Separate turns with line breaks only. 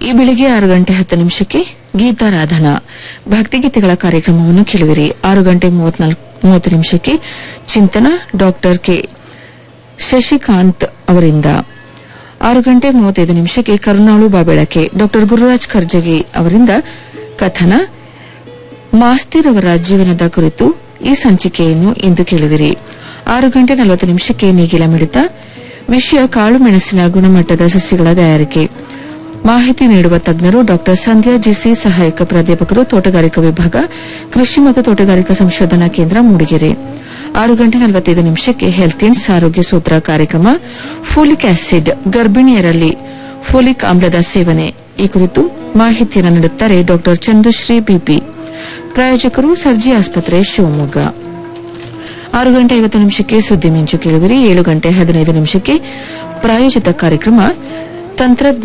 ಈ ಬೆಳಿಗ್ಗೆ ಆರು ಗಂಟೆ ಹತ್ತು ನಿಮಿಷಕ್ಕೆ ಗೀತಾರಾಧನಾ ಭಕ್ತಿಗೀತೆಗಳ ಕಾರ್ಯಕ್ರಮವನ್ನು ಕೇಳುವಿರಿ ಆರು ಗಂಟೆ ಮೂವತ್ನಾಲ್ಕು ಮೂವತ್ತು ನಿಮಿಷಕ್ಕೆ ಚಿಂತನ ಡಾಕ್ಟರ್ ಕೆ ಶಶಿಕಾಂತ್ ಅವರಿಂದ ಆರು ಗಂಟೆ ಮೂವತ್ತೈದು ನಿಮಿಷಕ್ಕೆ ಕರುಣಾಳು ಬಾಬೆಳಕೆ ಡಾಕ್ಟರ್ ಗುರುರಾಜ್ ಖರ್ಜಗಿ ಅವರಿಂದ ಕಥನ ಮಾಸ್ತಿರವರ ಜೀವನದ ಕುರಿತು ಈ ಸಂಚಿಕೆಯನ್ನು ಇಂದು ಕೇಳುವಿರಿ ಆರು ಗಂಟೆ ನಲವತ್ತು ನಿಮಿಷಕ್ಕೆ ನೇಗಿಲ ಮಿಡಿತ ವಿಷಯ ಕಾಳು ಮೆಣಸಿನ ಗುಣಮಟ್ಟದ ಸಸ್ಯಗಳ ತಯಾರಿಕೆ ಮಾಹಿತಿ ನೀಡುವ ತಜ್ಞರು ಡಾಕ್ಟರ್ ಸಂಧ್ಯಾ ಜಿಸಿ ಸಹಾಯಕ ಪ್ರಾಧ್ಯಾಪಕರು ತೋಟಗಾರಿಕಾ ವಿಭಾಗ ಕೃಷಿ ಮತ್ತು ತೋಟಗಾರಿಕಾ ಸಂಶೋಧನಾ ಕೇಂದ್ರ ಮೂಡಿಗೆರೆ ಆರು ಗಂಟೆ ನಲವತ್ತೈದು ನಿಮಿಷಕ್ಕೆ ಹೆಲ್ತ್ ಇಂಡ್ಸ್ ಆರೋಗ್ಯ ಸೂತ್ರ ಕಾರ್ಯಕ್ರಮ ಫೋಲಿಕ್ ಆಸಿಡ್ ಗರ್ಭಿಣಿಯರಲ್ಲಿ ಫೋಲಿಕ್ ಆಮ್ಲದ ಸೇವನೆ ಈ ಕುರಿತು ಮಾಹಿತಿಯನ್ನು ನೀಡುತ್ತಾರೆ ಡಾಕ್ಟರ್ ಚಂದುಶ್ರೀ ಬಿಪಿ ಪ್ರಾಯೋಜಕರು ಸರ್ಜಿ ಆಸ್ಪತ್ರೆ ಶಿವಮೊಗ್ಗ ಆರು ಗಂಟೆ ಐವತ್ತು ನಿಮಿಷಕ್ಕೆ ಸುದ್ದಿ ಮಿಂಚು ಕೇಳುವಿರಿ ಏಳು ಗಂಟೆ ಹದಿನೈದು ನಿಮಿಷಕ್ಕೆ ಪ್ರಾಯೋಜಿತ ಕಾರ್ಯಕ್ರಮ ತಂತ್ರಜ್ಞ